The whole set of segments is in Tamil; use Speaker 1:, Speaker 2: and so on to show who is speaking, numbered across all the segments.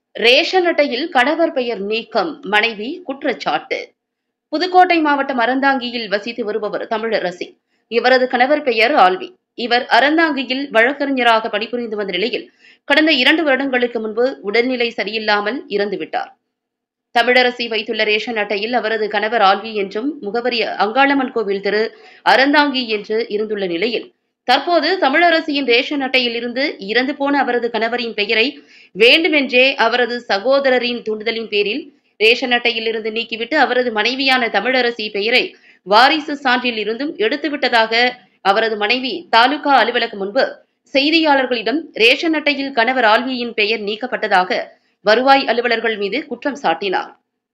Speaker 1: ரேஷன் அட்டையில் கணவர் பெயர் நீக்கம் மனைவி குற்றச்சாட்டு புதுக்கோட்டை மாவட்டம் அறந்தாங்கியில் வசித்து வருபவர் தமிழரசி இவரது கணவர் பெயர் ஆல்வி இவர் அறந்தாங்கியில் வழக்கறிஞராக பணிபுரிந்து வந்த நிலையில் கடந்த இரண்டு வருடங்களுக்கு முன்பு உடல்நிலை சரியில்லாமல் இறந்துவிட்டார் தமிழரசி வைத்துள்ள ரேஷன் அட்டையில் அவரது கணவர் ஆல்வி என்றும் முகவரி அங்காளம்மன் கோவில் திரு அறந்தாங்கி என்று இருந்துள்ள நிலையில் தற்போது தமிழரசியின் ரேஷன் அட்டையில் இருந்து இறந்து போன அவரது கணவரின் பெயரை வேண்டுமென்றே அவரது சகோதரரின் தூண்டுதலின் பேரில் ரேஷன் அட்டையில் இருந்து நீக்கிவிட்டு அவரது மனைவியான தமிழரசி பெயரை வாரிசு சான்றில் இருந்தும் எடுத்துவிட்டதாக அவரது மனைவி தாலுகா அலுவலகம் முன்பு செய்தியாளர்களிடம் ரேஷன் அட்டையில் கணவர் ஆல்வியின் பெயர் நீக்கப்பட்டதாக வருவாய் அலுவலர்கள் மீது குற்றம் சாட்டினார்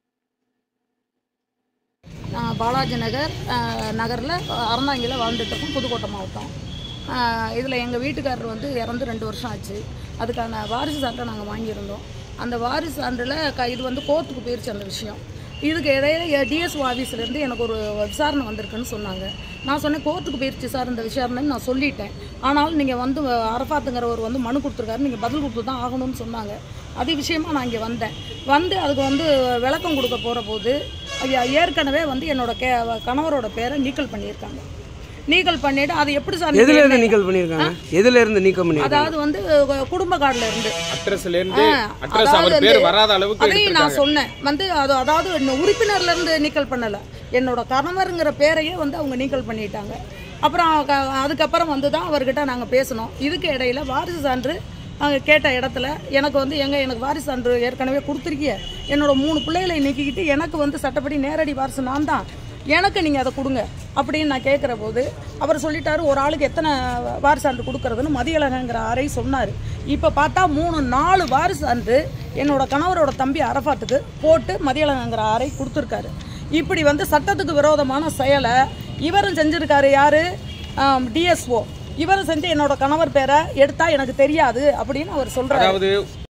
Speaker 2: நான் பாலாஜி நகர் நகரில் அறந்தாங்கியில் வாழ்ந்துட்டு இருக்கோம் புதுக்கோட்டை மாவட்டம் இதில் எங்கள் வீட்டுக்காரர் வந்து இறந்து ரெண்டு வருஷம் ஆச்சு அதுக்கான வாரிசு சான்றை நாங்கள் வாங்கியிருந்தோம் அந்த வாரிசு சான்றில் க இது வந்து கோர்ட்டுக்கு போயிருச்சு அந்த விஷயம் இதுக்கு இடையில டிஎஸ்ஓ ஆஃபீஸ்லேருந்து எனக்கு ஒரு விசாரணை வந்திருக்குன்னு சொன்னாங்க நான் சொன்னேன் கோர்ட்டுக்கு போயிருச்சு சார் இந்த விசாரணைன்னு நான் சொல்லிட்டேன் ஆனாலும் நீங்கள் வந்து அரஃபாத்துங்கிறவர் வந்து மனு கொடுத்துருக்காரு நீங்கள் பதில் கொடுத்து தான் ஆகணும்னு சொன்னாங்க அது விஷயமா நான் இங்கே வந்தேன் வந்து அதுக்கு வந்து விளக்கம் கொடுக்க போகிற போது ஐயா, ஏற்கனவே வந்து என்னோட கே கணவரோட பேரை நீக்கல் பண்ணியிருக்காங்க நீக்கல் பண்ணிட்டு அது எப்படி சார்
Speaker 3: எதுல
Speaker 2: நீங்க
Speaker 3: இருந்து நீக்கம் பண்ணிருக்காங்க எதுல இருந்து நீக்கம் பண்ணிருக்காங்க
Speaker 2: அதாவது வந்து குடும்ப கார்டுல இருந்து
Speaker 4: அட்ரஸ்ல இருந்து
Speaker 2: ஆ,
Speaker 4: அட்ரஸ்
Speaker 2: அதாவது
Speaker 4: அவர் பேர்
Speaker 2: வந்து
Speaker 4: வராத அளவுக்கு
Speaker 2: அதையும் நான்
Speaker 4: எடுத்திருக்காங்க
Speaker 2: சொன்னேன் வந்து அது அதாவது இன்னும் உறுப்பினர்ல இருந்து நீக்கல் பண்ணல என்னோட கணவருங்கிற பேரையே வந்து அவங்க நீக்கல் பண்ணிட்டாங்க அப்புறம் க- அதுக்கப்புறம் வந்து தான் அவர்கிட்ட நாங்கள் பேசினோம் இதுக்கு இடையில வாரிசு சான்று நாங்கள் கேட்ட இடத்துல எனக்கு வந்து எங்க எனக்கு வாரிசு சான்று ஏற்கனவே கொடுத்துருக்கிய என்னோட மூணு பிள்ளைகளை நீக்கிக்கிட்டு எனக்கு வந்து சட்டப்படி நேரடி வாரிசு நான் தான் எனக்கு நீங்கள் அதை கொடுங்க அப்படின்னு நான் கேட்குற போது அவர் சொல்லிட்டாரு ஒரு ஆளுக்கு எத்தனை வாரிசு சான்று கொடுக்கறதுன்னு மதியழகங்கிற ஆரை சொன்னார் இப்போ பார்த்தா மூணு நாலு வாரிசு சான்று என்னோட கணவரோட தம்பி அரஃபாத்துக்கு போட்டு மதியழகங்கிற ஆரை கொடுத்துருக்காரு இப்படி வந்து சட்டத்துக்கு விரோதமான செயலை இவரும் செஞ்சிருக்காரு யாரு டிஎஸ்ஓ இவரும் செஞ்சு என்னோட கணவர் பேரை எடுத்தா எனக்கு தெரியாது அப்படின்னு அவர் சொல்றாரு
Speaker 4: அதாவது